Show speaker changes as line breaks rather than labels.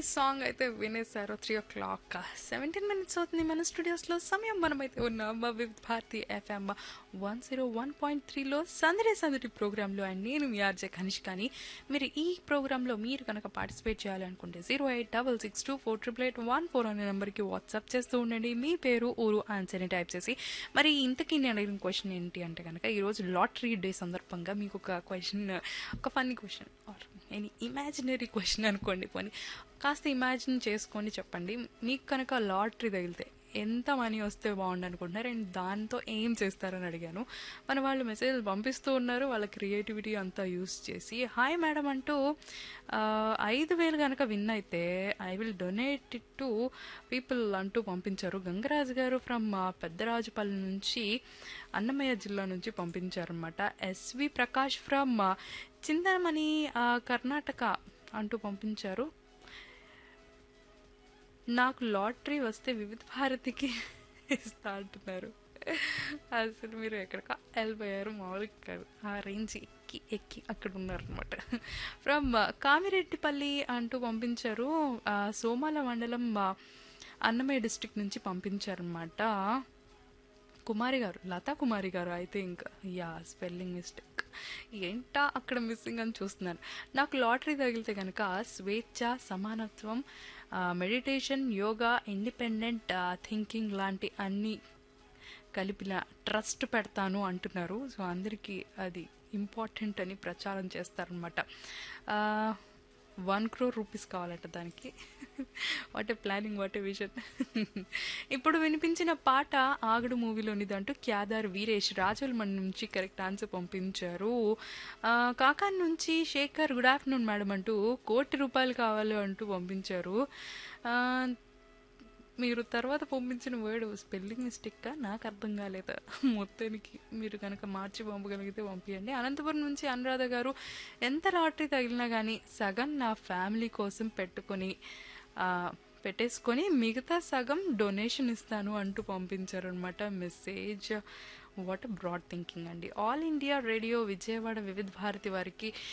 song అయితే వినేశారు three o'clock seventeen minutes అవుతుంది మన స్టూడియోస్లో సమయం మనమైతే ఉన్నాం with Bharati FM one zero one point త్రీలో సందడి సందడి ప్రోగ్రాంలో అండ్ నేను మీ ఆర్జే కనిష్ కానీ మీరు ఈ ప్రోగ్రాంలో మీరు కనుక పార్టిసిపేట్ చేయాలనుకుంటే zero eight double six two four triple eight one four అనే నెంబర్కి వాట్సాప్ చేస్తూ ఉండండి మీ పేరు ఊరు ఆన్సర్ని టైప్ చేసి మరి ఇంతకీ నేను అడిగిన క్వశ్చన్ ఏంటి అంటే కనుక ఈరోజు లాటరీ డే సందర్భంగా మీకు ఒక క్వశ్చన్ ఒక funny question or any imaginary question అనుకోండి పోనీ కాస్త ఇమాజిన్ చేసుకొని చెప్పండి మీకు కనుక లాటరీ తగిలితే ఎంత మనీ వస్తే బాగుండు అనుకుంటున్నారు అండ్ దాంతో ఏం చేస్తారని అడిగాను మన వాళ్ళు మెసేజ్లు పంపిస్తూ ఉన్నారు వాళ్ళ క్రియేటివిటీ అంతా యూస్ చేసి హాయ్ మేడం అంటూ ఆ, ఐదు వేలు కనుక విన్ అయితే I will donate it to people అంటూ పంపించారు గంగరాజు గారు ఫ్రమ్ పెద్దరాజుపల్లి నుంచి అన్నమయ్య జిల్లా నుంచి పంపించారనమాట ఎస్వి ప్రకాష్ ఫ్రమ్ చింతమణి ఆ, కర్ణాటక అంటూ పంపించారు నాకు లాటరీ వస్తే వివిధ భారతికి ఇస్తా అంటున్నారు అసలు మీరు ఎక్కడికా వెళ్ళిపోయారు మామూలుగా కాదు ఆ రేంజ్ ఎక్కి ఎక్కి అక్కడ ఉన్నారనమాట ఫ్రమ్ కామిరెడ్డిపల్లి అంటూ పంపించారు ఆ, సోమాల మండలం ఆ, అన్నమయ్య డిస్ట్రిక్ట్ నుంచి పంపించారనమాట కుమారి గారు లతా కుమారి గారు అయితే ఇంకా యా స్పెల్లింగ్ మిస్టేక్ ఏంటా అక్కడ మిస్సింగ్ అని చూస్తున్నాను నాకు లాటరీ తగిలితే కనుక స్వేచ్ఛ సమానత్వం మెడిటేషన్ యోగా ఇండిపెండెంట్ థింకింగ్ లాంటి అన్ని కలిపిన ట్రస్ట్ పెడతాను అంటున్నారు సో అందరికీ అది ఇంపార్టెంట్ అని ప్రచారం చేస్తారనమాట వన్ క్రోర్ రూపీస్ కావాలంట దానికి what a planning what a vision ఇప్పుడు వినిపించిన పాట ఆగడు మూవీలోనిది అంటూ క్యాదార్ వీరేష్ రాజులమణి నుంచి కరెక్ట్ ఆన్సర్ పంపించారు ఆ, కాకాన్ నుంచి శేఖర్ గుడ్ ఆఫ్టర్నూన్ మేడం అంటూ కోటి రూపాయలు కావాలి అంటూ పంపించారు ఆ, మీరు తర్వాత పంపించిన వర్డ్ స్పెల్లింగ్ మిస్టేక్గా నాకు అర్థం కాలేదు మొత్తానికి మీరు కనుక మార్చి పంపగలిగితే పంపించండి అనంతపురం నుంచి అనురాధ గారు ఎంత లాటరీ తగిలినా కానీ సగం నా ఫ్యామిలీ కోసం పెట్టుకొని ఆ, పెట్టేసుకొని మిగతా సగం డొనేషన్ ఇస్తాను అంటూ పంపించారు అనమాట మెసేజ్ వాట్ బ్రాడ్ థింకింగ్ అండి All India Radio Vijayawada Vividh Bharati వారికి